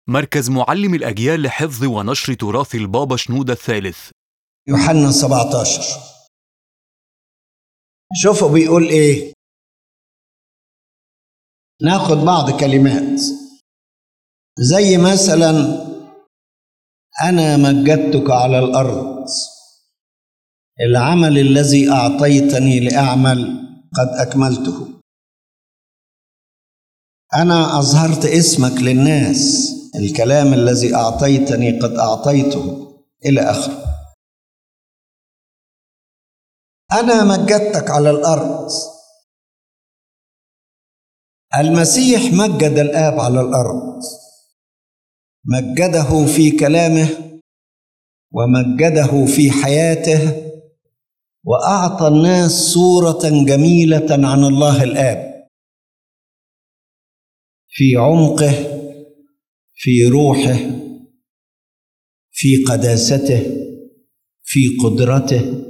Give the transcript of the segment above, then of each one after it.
مركز معلم الأجيال لحفظ ونشر تراث البابا شنودة الثالث يوحنا 17 شوفوا بيقول ايه ناخد بعض كلمات زي مثلا انا مجدتك على الارض العمل الذي اعطيتني لاعمل قد اكملته انا اظهرت اسمك للناس الكلام الذي اعطيتني قد اعطيته الى اخره انا مجدتك على الارض المسيح مجد الاب على الارض مجده في كلامه ومجده في حياته واعطى الناس صوره جميله عن الله الاب في عمقه في روحه في قداسته في قدرته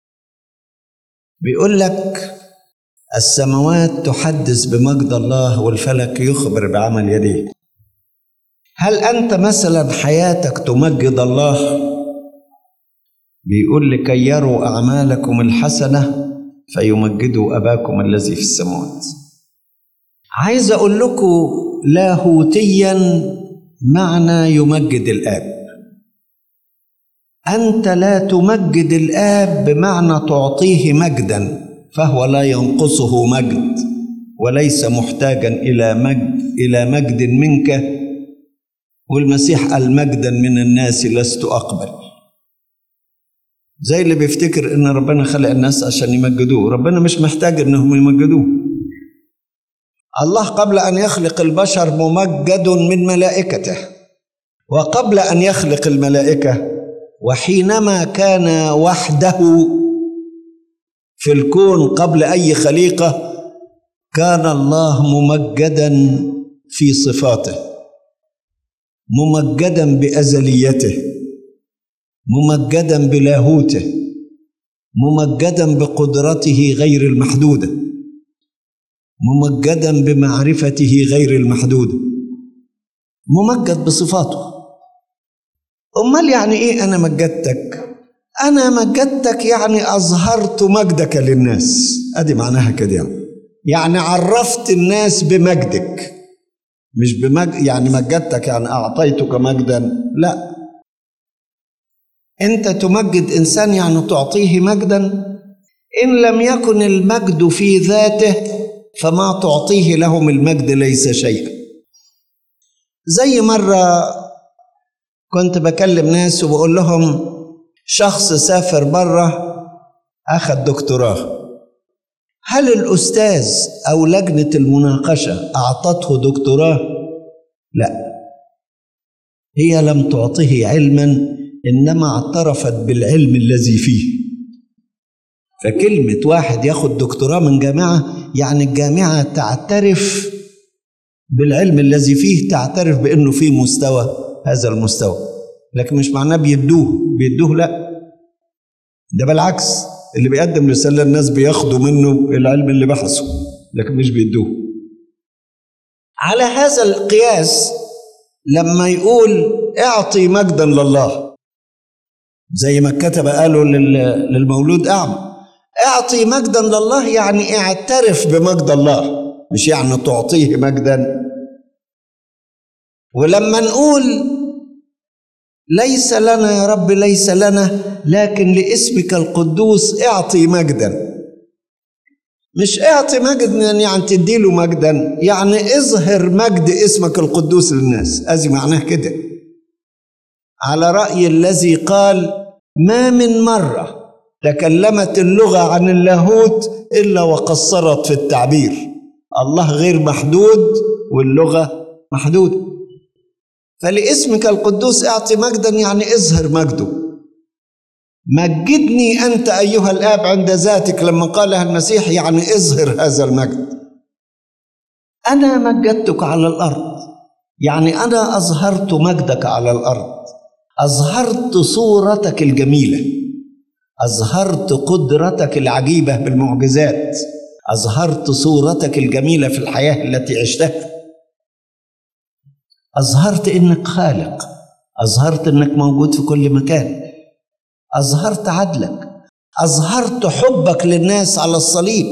بيقول لك السماوات تحدث بمجد الله والفلك يخبر بعمل يديه هل انت مثلا حياتك تمجد الله بيقول لكي يروا اعمالكم الحسنه فيمجدوا اباكم الذي في السماوات عايز اقول لكم لاهوتيا معنى يمجد الاب انت لا تمجد الاب بمعنى تعطيه مجدا فهو لا ينقصه مجد وليس محتاجا الى مجد الى مجد منك والمسيح قال مجدا من الناس لست اقبل زي اللي بيفتكر ان ربنا خلق الناس عشان يمجدوه ربنا مش محتاج انهم يمجدوه الله قبل ان يخلق البشر ممجد من ملائكته وقبل ان يخلق الملائكه وحينما كان وحده في الكون قبل اي خليقه كان الله ممجدا في صفاته ممجدا بازليته ممجدا بلاهوته ممجدا بقدرته غير المحدوده ممجدا بمعرفته غير المحدوده ممجد بصفاته امال يعني ايه انا مجدتك انا مجدتك يعني اظهرت مجدك للناس ادي معناها كده يعني يعني عرفت الناس بمجدك مش بمجد يعني مجدتك يعني اعطيتك مجدا لا انت تمجد انسان يعني تعطيه مجدا ان لم يكن المجد في ذاته فما تعطيه لهم المجد ليس شيئا زي مره كنت بكلم ناس وبقول لهم شخص سافر بره اخذ دكتوراه هل الاستاذ او لجنه المناقشه اعطته دكتوراه لا هي لم تعطه علما انما اعترفت بالعلم الذي فيه فكلمه واحد ياخد دكتوراه من جامعه يعني الجامعه تعترف بالعلم الذي فيه تعترف بانه في مستوى هذا المستوى لكن مش معناه بيدوه بيدوه لا ده بالعكس اللي بيقدم رسالة الناس بياخدوا منه العلم اللي بحثه لكن مش بيدوه على هذا القياس لما يقول اعطي مجدا لله زي ما الكتبة قالوا للمولود أعمى اعطي مجدا لله يعني اعترف بمجد الله مش يعني تعطيه مجدا ولما نقول ليس لنا يا رب ليس لنا لكن لاسمك القدوس اعطي مجدا مش اعطي مجدا يعني تديله مجدا يعني اظهر مجد اسمك القدوس للناس ادي معناه كده على رأي الذي قال ما من مرة تكلمت اللغة عن اللاهوت إلا وقصرت في التعبير الله غير محدود واللغة محدوده فلاسمك القدوس اعطي مجدا يعني اظهر مجده مجدني انت ايها الاب عند ذاتك لما قالها المسيح يعني اظهر هذا المجد انا مجدتك على الارض يعني انا اظهرت مجدك على الارض اظهرت صورتك الجميله اظهرت قدرتك العجيبه بالمعجزات اظهرت صورتك الجميله في الحياه التي عشتها أظهرت إنك خالق أظهرت إنك موجود في كل مكان أظهرت عدلك أظهرت حبك للناس على الصليب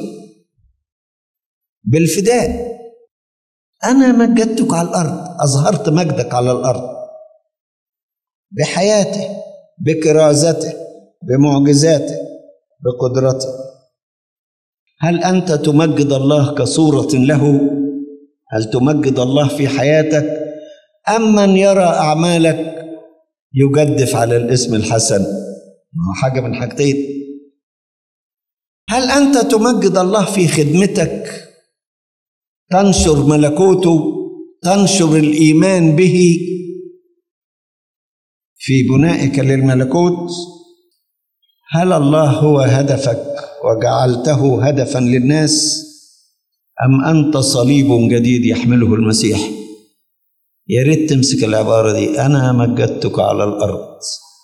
بالفداء أنا مجدتك على الأرض أظهرت مجدك على الأرض بحياته بكرازته بمعجزاته بقدرته هل أنت تمجد الله كصورة له؟ هل تمجد الله في حياتك؟ أم من يرى أعمالك يجدف على الاسم الحسن؟ حاجة من حاجتين هل أنت تمجد الله في خدمتك؟ تنشر ملكوته تنشر الايمان به في بنائك للملكوت هل الله هو هدفك وجعلته هدفا للناس ام انت صليب جديد يحمله المسيح يا ريت تمسك العباره دي انا مجدتك على الارض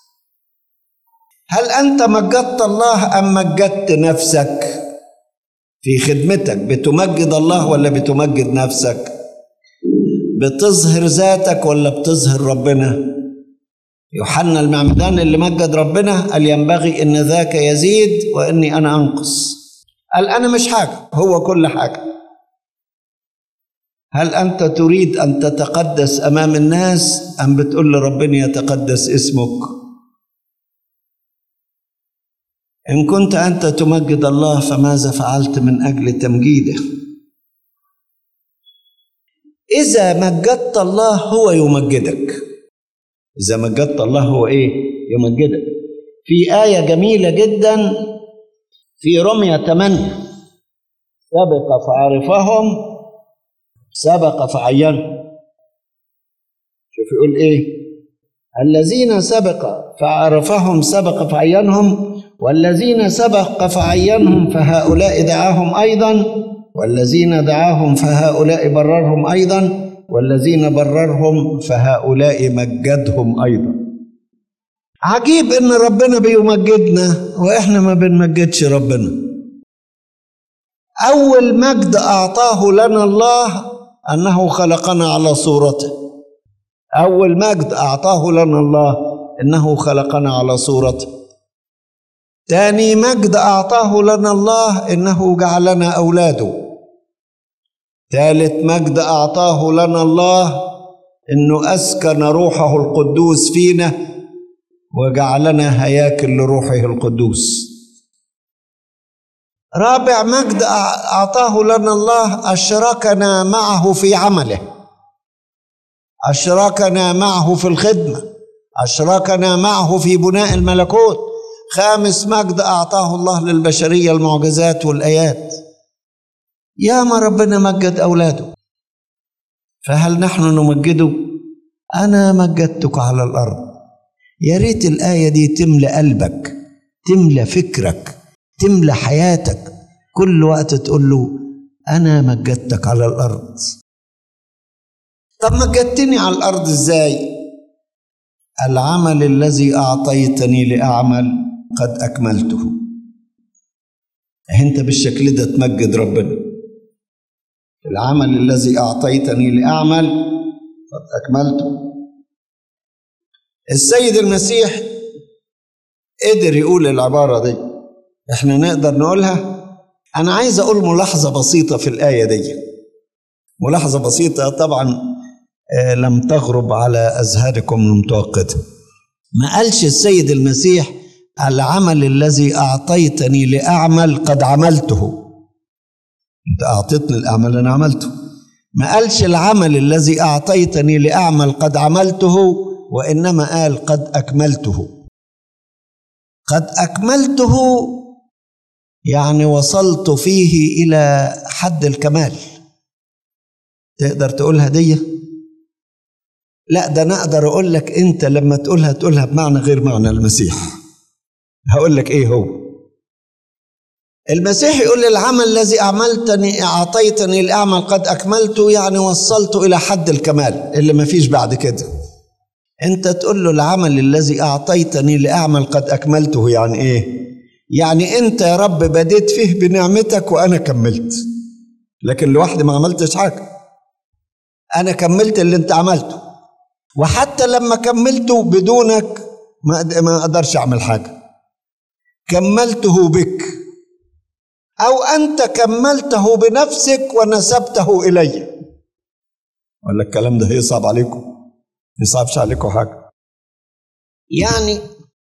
هل انت مجدت الله ام مجدت نفسك في خدمتك بتمجد الله ولا بتمجد نفسك بتظهر ذاتك ولا بتظهر ربنا يوحنا المعمدان اللي مجد ربنا قال ينبغي ان ذاك يزيد واني انا انقص قال انا مش حاجه هو كل حاجه هل انت تريد ان تتقدس امام الناس ام بتقول لربنا يتقدس اسمك إن كنت أنت تمجد الله فماذا فعلت من أجل تمجيده؟ إذا مجدت الله هو يمجدك. إذا مجدت الله هو إيه؟ يمجدك. في آية جميلة جدا في رمية 8 سبق فعرفهم سبق فعينهم. شوف يقول إيه؟ الذين سبق فعرفهم سبق فعينهم والذين سبق فعينهم فهؤلاء دعاهم ايضا والذين دعاهم فهؤلاء بررهم ايضا والذين بررهم فهؤلاء مجدهم ايضا عجيب ان ربنا بيمجدنا واحنا ما بنمجدش ربنا اول مجد اعطاه لنا الله انه خلقنا على صورته اول مجد اعطاه لنا الله انه خلقنا على صورته تاني مجد أعطاه لنا الله إنه جعلنا أولاده ثالث مجد أعطاه لنا الله إنه أسكن روحه القدوس فينا وجعلنا هياكل لروحه القدوس رابع مجد أعطاه لنا الله أشركنا معه في عمله أشركنا معه في الخدمة أشركنا معه في بناء الملكوت خامس مجد أعطاه الله للبشرية المعجزات والآيات يا ما ربنا مجد أولاده فهل نحن نمجده أنا مجدتك على الأرض يا ريت الآية دي تملى قلبك تملى فكرك تملى حياتك كل وقت تقول له أنا مجدتك على الأرض طب مجدتني على الأرض إزاي العمل الذي أعطيتني لأعمل قد أكملته أنت بالشكل ده تمجد ربنا العمل الذي أعطيتني لأعمل قد أكملته السيد المسيح قدر يقول العبارة دي احنا نقدر نقولها أنا عايز أقول ملاحظة بسيطة في الآية دي ملاحظة بسيطة طبعا لم تغرب على أذهانكم المتوقدة ما قالش السيد المسيح العمل الذي أعطيتني لأعمل قد عملته أنت أعطيتني الأعمال أنا عملته ما قالش العمل الذي أعطيتني لأعمل قد عملته وإنما قال قد أكملته قد أكملته يعني وصلت فيه إلى حد الكمال تقدر تقولها دي لا ده أنا أقدر أقول لك أنت لما تقولها تقولها بمعنى غير معنى المسيح هقول لك إيه هو المسيح يقول العمل الذي أعملتني أعطيتني الأعمل قد أكملته يعني وصلت إلى حد الكمال اللي ما فيش بعد كده أنت تقول له العمل الذي أعطيتني لأعمل قد أكملته يعني إيه؟ يعني أنت يا رب بديت فيه بنعمتك وأنا كملت لكن لوحدي ما عملتش حاجة أنا كملت اللي أنت عملته وحتى لما كملته بدونك ما ما اقدرش اعمل حاجه كملته بك او انت كملته بنفسك ونسبته الي ولا الكلام ده يصعب عليكم يصعبش عليكم حاجه يعني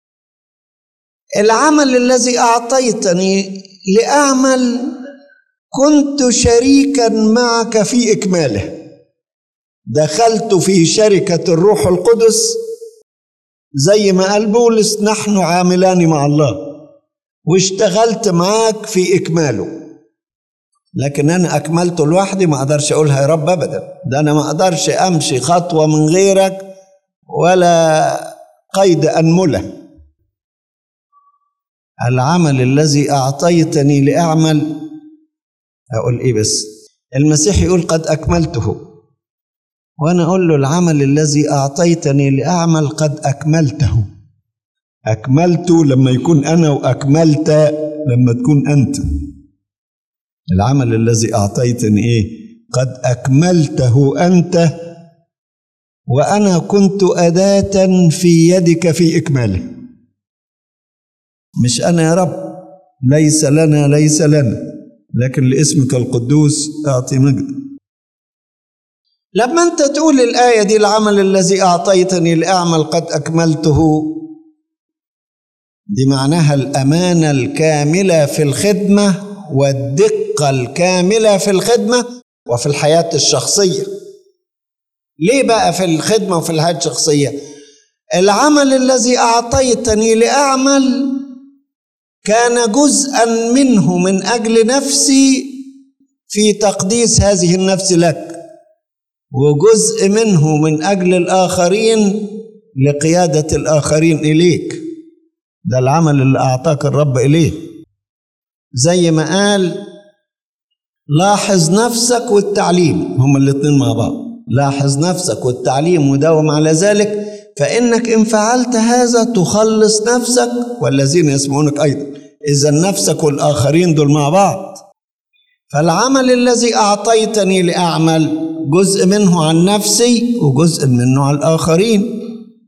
العمل الذي اعطيتني لاعمل كنت شريكا معك في اكماله دخلت في شركه الروح القدس زي ما قال بولس نحن عاملان مع الله واشتغلت معاك في اكماله لكن انا اكملته لوحدي ما اقدرش اقولها يا رب ابدا ده انا ما اقدرش امشي خطوه من غيرك ولا قيد انمله العمل الذي اعطيتني لاعمل اقول ايه بس المسيح يقول قد اكملته وانا اقول له العمل الذي اعطيتني لاعمل قد اكملته اكملت لما يكون انا واكملت لما تكون انت العمل الذي اعطيتني ايه قد اكملته انت وانا كنت اداه في يدك في اكماله مش انا يا رب ليس لنا ليس لنا لكن لاسمك القدوس اعطي مجد لما انت تقول الايه دي العمل الذي اعطيتني لاعمل قد اكملته دي معناها الامانه الكامله في الخدمه والدقه الكامله في الخدمه وفي الحياه الشخصيه ليه بقى في الخدمه وفي الحياه الشخصيه العمل الذي اعطيتني لاعمل كان جزءا منه من اجل نفسي في تقديس هذه النفس لك وجزء منه من اجل الاخرين لقياده الاخرين اليك ده العمل اللي اعطاك الرب اليه زي ما قال لاحظ نفسك والتعليم هما الاثنين مع بعض لاحظ نفسك والتعليم وداوم على ذلك فانك ان فعلت هذا تخلص نفسك والذين يسمعونك ايضا اذا نفسك والاخرين دول مع بعض فالعمل الذي اعطيتني لاعمل جزء منه عن نفسي وجزء منه عن الاخرين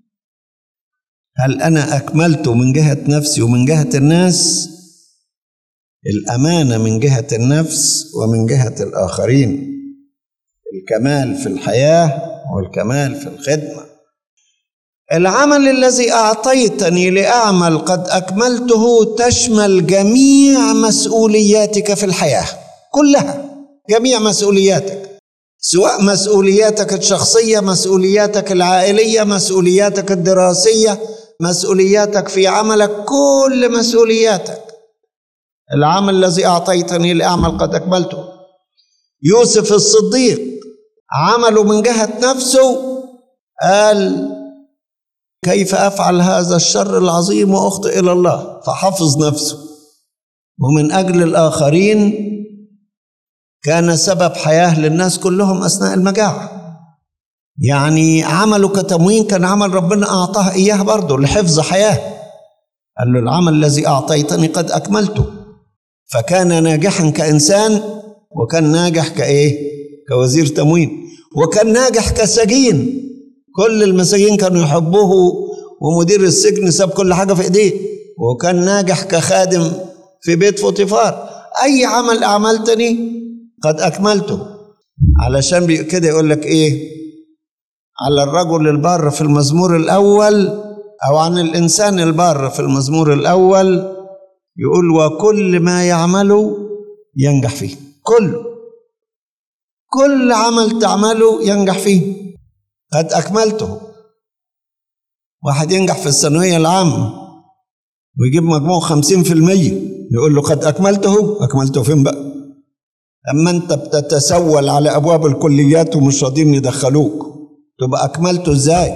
هل انا اكملته من جهه نفسي ومن جهه الناس الامانه من جهه النفس ومن جهه الاخرين الكمال في الحياه والكمال في الخدمه العمل الذي اعطيتني لاعمل قد اكملته تشمل جميع مسؤولياتك في الحياه كلها جميع مسؤولياتك سواء مسؤولياتك الشخصيه مسؤولياتك العائليه مسؤولياتك الدراسيه مسؤولياتك في عملك كل مسؤولياتك العمل الذي اعطيتني لاعمل قد اكملته يوسف الصديق عمله من جهه نفسه قال كيف افعل هذا الشر العظيم واخطئ الى الله فحفظ نفسه ومن اجل الاخرين كان سبب حياه للناس كلهم اثناء المجاعه يعني عمله كتموين كان عمل ربنا اعطاه اياه برضه لحفظ حياه قال له العمل الذي اعطيتني قد اكملته فكان ناجحا كانسان وكان ناجح كايه كوزير تموين وكان ناجح كسجين كل المساجين كانوا يحبوه ومدير السجن ساب كل حاجه في ايديه وكان ناجح كخادم في بيت فوطيفار اي عمل عملتني قد اكملته علشان كده يقول لك ايه على الرجل البار في المزمور الاول او عن الانسان البار في المزمور الاول يقول وكل ما يعمله ينجح فيه كل كل عمل تعمله ينجح فيه قد أكملته واحد ينجح في الثانوية العامة ويجيب مجموع خمسين في المية يقول له قد أكملته أكملته فين بقى أما أنت بتتسول على أبواب الكليات ومش راضيين يدخلوك تبقى أكملته إزاي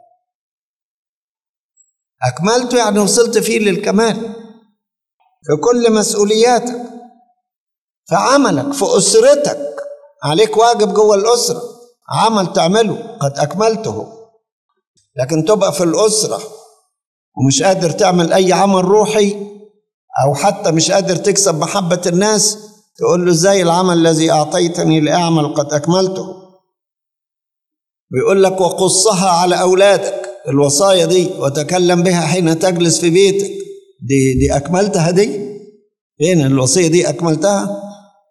أكملته يعني وصلت فيه للكمال في كل مسؤولياتك في عملك في أسرتك عليك واجب جوه الأسرة عمل تعمله قد أكملته لكن تبقى في الأسرة ومش قادر تعمل أي عمل روحي أو حتى مش قادر تكسب محبة الناس تقول له ازاي العمل الذي أعطيتني لأعمل قد أكملته ويقول لك وقصها على أولادك الوصايا دي وتكلم بها حين تجلس في بيتك دي دي أكملتها دي فين الوصية دي أكملتها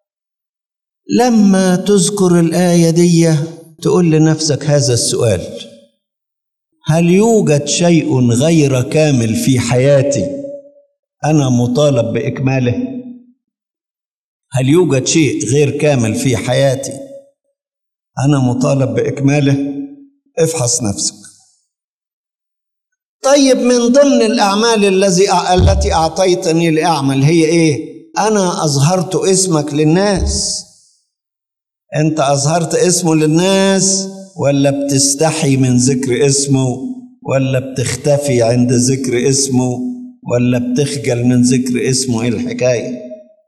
لما تذكر الآية دي تقول لنفسك هذا السؤال هل يوجد شيء غير كامل في حياتي أنا مطالب بإكماله هل يوجد شيء غير كامل في حياتي أنا مطالب بإكماله افحص نفسك طيب من ضمن الأعمال الذي التي أعطيتني لأعمل هي إيه؟ أنا أظهرت اسمك للناس أنت أظهرت اسمه للناس ولا بتستحي من ذكر اسمه ولا بتختفي عند ذكر اسمه ولا بتخجل من ذكر اسمه إيه الحكاية؟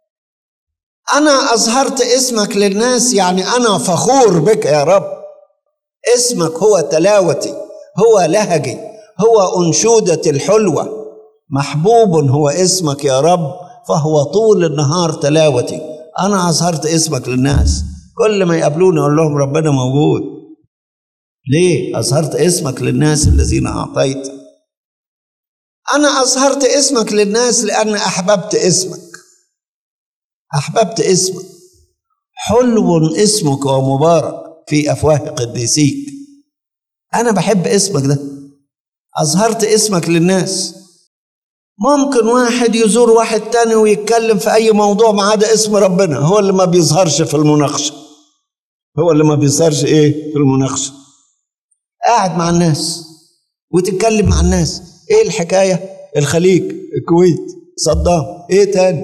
أنا أظهرت اسمك للناس يعني أنا فخور بك يا رب اسمك هو تلاوتي هو لهجي هو أنشودة الحلوة محبوب هو اسمك يا رب فهو طول النهار تلاوتي أنا أظهرت اسمك للناس كل ما يقابلوني أقول لهم ربنا موجود ليه أظهرت اسمك للناس الذين أعطيت أنا أظهرت اسمك للناس لأن أحببت اسمك أحببت اسمك حلو اسمك ومبارك في أفواه قديسيك أنا بحب اسمك ده أظهرت اسمك للناس ممكن واحد يزور واحد تاني ويتكلم في أي موضوع ما عدا اسم ربنا هو اللي ما بيظهرش في المناقشة هو اللي ما بيظهرش إيه في المناقشة قاعد مع الناس وتتكلم مع الناس إيه الحكاية الخليج الكويت صدام إيه تاني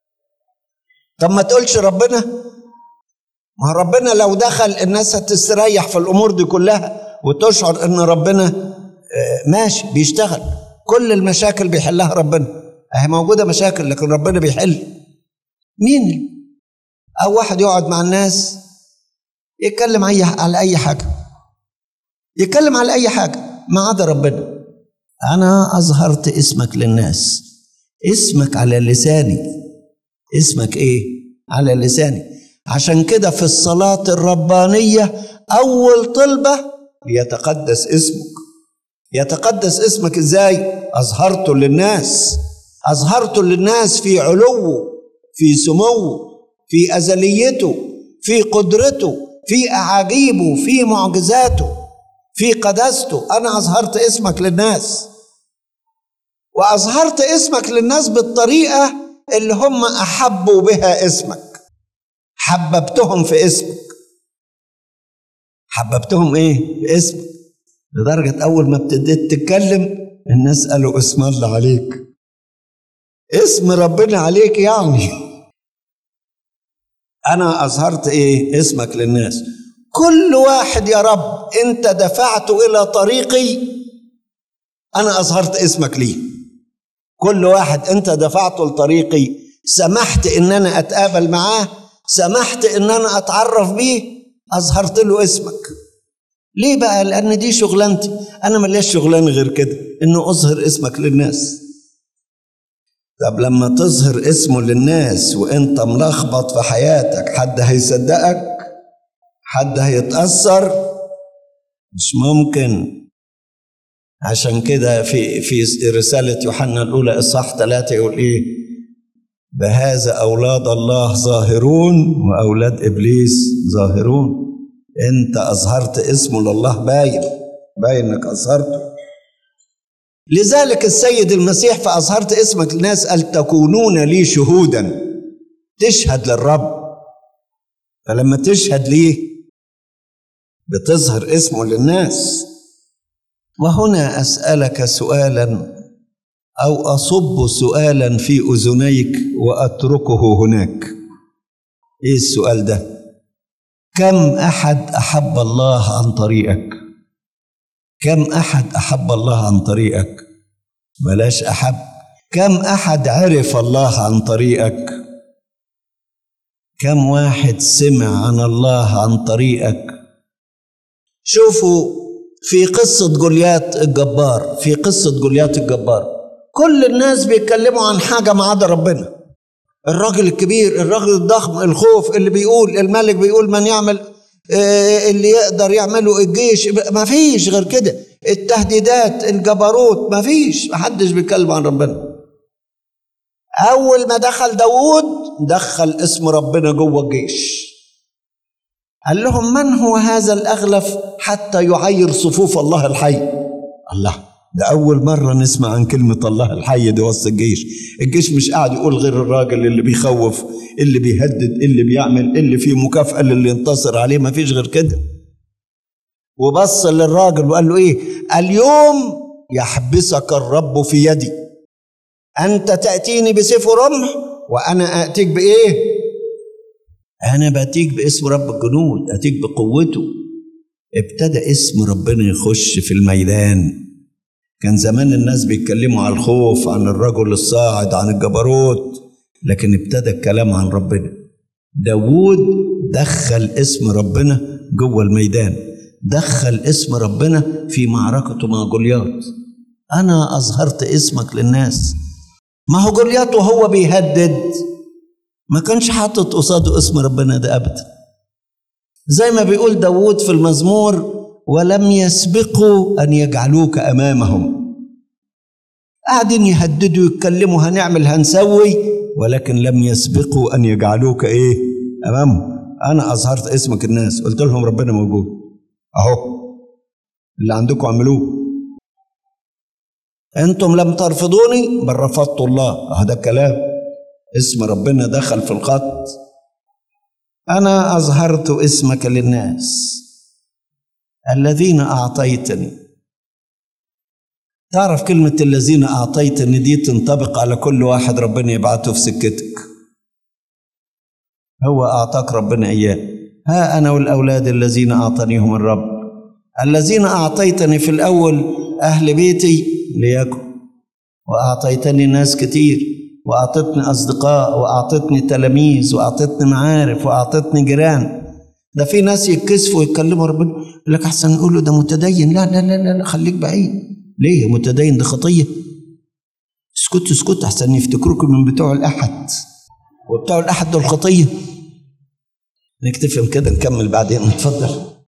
طب ما تقولش ربنا ما ربنا لو دخل الناس هتستريح في الامور دي كلها وتشعر ان ربنا ماشي بيشتغل كل المشاكل بيحلها ربنا اهي موجوده مشاكل لكن ربنا بيحل مين او واحد يقعد مع الناس يتكلم أي على اي حاجه يتكلم على اي حاجه ما عدا ربنا انا اظهرت اسمك للناس اسمك على لساني اسمك ايه على لساني عشان كده في الصلاة الربانية أول طلبة يتقدس اسمك يتقدس اسمك ازاي أظهرته للناس أظهرته للناس في علوه في سموه في أزليته في قدرته في أعاجيبه في معجزاته في قداسته أنا أظهرت اسمك للناس وأظهرت اسمك للناس بالطريقة اللي هم احبوا بها اسمك حببتهم في اسمك حببتهم ايه في اسمك لدرجه اول ما ابتديت تتكلم الناس قالوا اسم الله عليك اسم ربنا عليك يعني انا اظهرت ايه اسمك للناس كل واحد يا رب انت دفعته الى طريقي انا اظهرت اسمك ليه كل واحد انت دفعته لطريقي سمحت ان انا اتقابل معاه سمحت ان انا اتعرف بيه اظهرت له اسمك ليه بقى لان دي شغلانتي انا ملياش شغلانه غير كده انه اظهر اسمك للناس طب لما تظهر اسمه للناس وانت ملخبط في حياتك حد هيصدقك حد هيتاثر مش ممكن عشان كده في في رسالة يوحنا الأولى إصحاح ثلاثة يقول إيه؟ بهذا أولاد الله ظاهرون وأولاد إبليس ظاهرون أنت أظهرت اسمه لله باين باين إنك أظهرته لذلك السيد المسيح فأظهرت اسمك للناس قال تكونون لي شهودا تشهد للرب فلما تشهد ليه بتظهر اسمه للناس وهنا اسالك سؤالا او اصب سؤالا في اذنيك واتركه هناك ايه السؤال ده كم احد احب الله عن طريقك كم احد احب الله عن طريقك بلاش احب كم احد عرف الله عن طريقك كم واحد سمع عن الله عن طريقك شوفوا في قصة جوليات الجبار في قصة جوليات الجبار كل الناس بيتكلموا عن حاجة ما عدا ربنا الراجل الكبير الراجل الضخم الخوف اللي بيقول الملك بيقول من يعمل آه، اللي يقدر يعمله الجيش ما فيش غير كده التهديدات الجبروت ما فيش محدش بيتكلم عن ربنا أول ما دخل داوود دخل اسم ربنا جوه الجيش قال لهم من هو هذا الأغلف حتى يعير صفوف الله الحي الله ده أول مرة نسمع عن كلمة الله الحي دي وسط الجيش الجيش مش قاعد يقول غير الراجل اللي بيخوف اللي بيهدد اللي بيعمل اللي فيه مكافأة للي ينتصر عليه ما فيش غير كده وبص للراجل وقال له ايه اليوم يحبسك الرب في يدي أنت تأتيني بسيف ورمح وأنا آتيك بإيه أنا بأتيك باسم رب الجنود أتيك بقوته ابتدى اسم ربنا يخش في الميدان كان زمان الناس بيتكلموا عن الخوف عن الرجل الصاعد عن الجبروت لكن ابتدى الكلام عن ربنا داوود دخل اسم ربنا جوه الميدان دخل اسم ربنا في معركته مع جولياط أنا أظهرت اسمك للناس ما هو جولياط وهو بيهدد ما كانش حاطط قصاده اسم ربنا ده أبدا زي ما بيقول داوود في المزمور ولم يسبقوا أن يجعلوك أمامهم قاعدين يهددوا يتكلموا هنعمل هنسوي ولكن لم يسبقوا أن يجعلوك إيه أمامهم أنا أظهرت اسمك الناس قلت لهم ربنا موجود أهو اللي عندكم اعملوه أنتم لم ترفضوني بل رفضت الله هذا الكلام اسم ربنا دخل في الخط أنا أظهرت اسمك للناس الذين أعطيتني تعرف كلمة الذين أعطيتني دي تنطبق على كل واحد ربنا يبعته في سكتك هو أعطاك ربنا إياه ها أنا والأولاد الذين أعطانيهم الرب الذين أعطيتني في الأول أهل بيتي ليكن وأعطيتني ناس كتير وأعطتني أصدقاء وأعطتني تلاميذ وأعطتني معارف وأعطتني جيران ده في ناس يتكسفوا يتكلموا ربنا يقول لك احسن نقول له ده متدين لا لا لا لا خليك بعيد ليه متدين ده خطيه اسكت اسكت احسن يفتكروكم من بتوع الاحد وبتوع الاحد دول خطيه نكتفي كده نكمل بعدين اتفضل